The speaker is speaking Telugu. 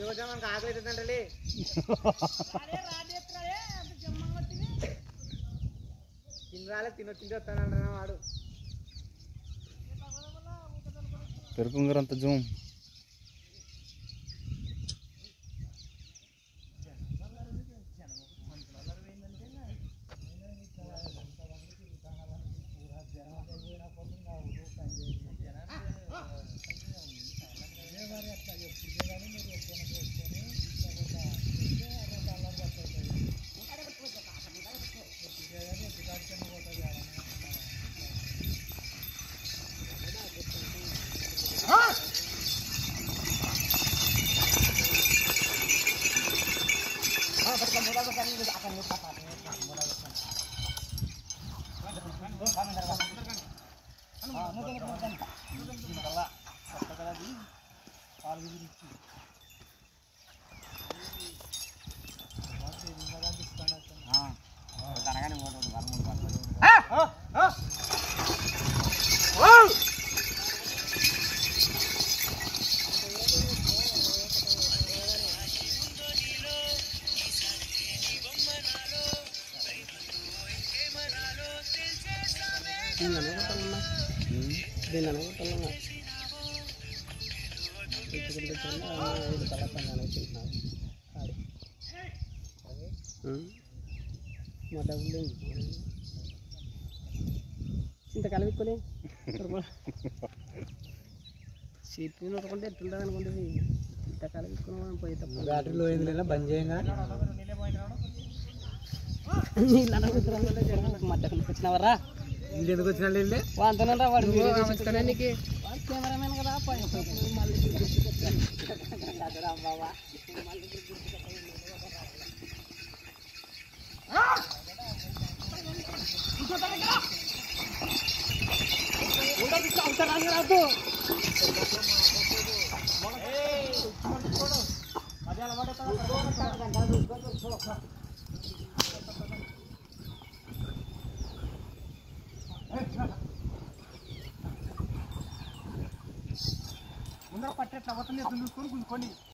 కొంచెం మనకు ఆకలి అవుతుందంటే తినరాలే తినొచ్చింది వస్తానంటున్నా వాడు పెరుకుంగరంత జూమ్ దీన్ని కొట్టాలన్నా దీన్ని కొట్టాలన్నా ఇచ్చుకుంటే ఐదు కలపండి అనుకుంటున్నాను ఆడి మా డబ్బులు ఇంత కలిపికొని సీట్ మీద నొట్టుకుంటే ఎట్లుంటుంది అనుకుంటుంది ఇంత కలిపికొని మనం పోయి తప్ప బ్యాటరీలో ఏంది బంద్ చేయంగా నీళ్ళు అనుకుంటున్నాను మధ్య వచ్చినవరా వీళ్ళు ఎందుకు వచ్చిన వీళ్ళే వాంతనే రా వాడు వీడియో తీస్తానే నీకు కెమెరామెన్ కదా పోయి మళ్ళీ బాబా ముందర పట్టేట్లా పోతుంది చూసుకొని గుంజుకొని